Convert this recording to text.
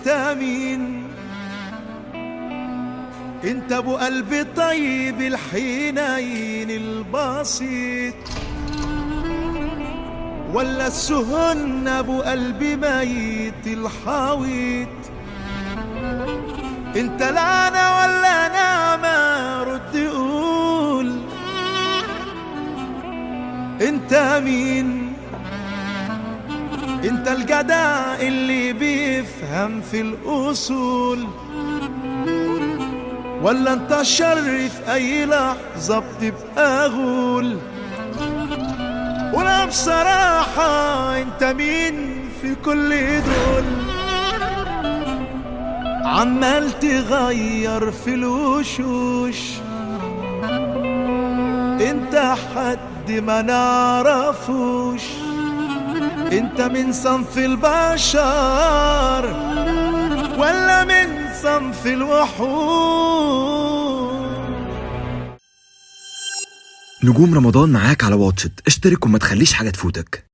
انت مين انت ابو قلب طيب الحنين البسيط ولا السهن ابو قلب ميت الحويط انت لعنة ولا نعمة رد قول انت مين انت الجدع اللي بيفهم في الاصول ولا انت الشر في اي لحظة بتبقى غول ولا بصراحة انت مين في كل دول عمال تغير في الوشوش انت حد ما نعرفوش انت من صنف البشر ولا من صنف الوحوش نجوم رمضان معاك على واتشت اشترك وما تخليش حاجة تفوتك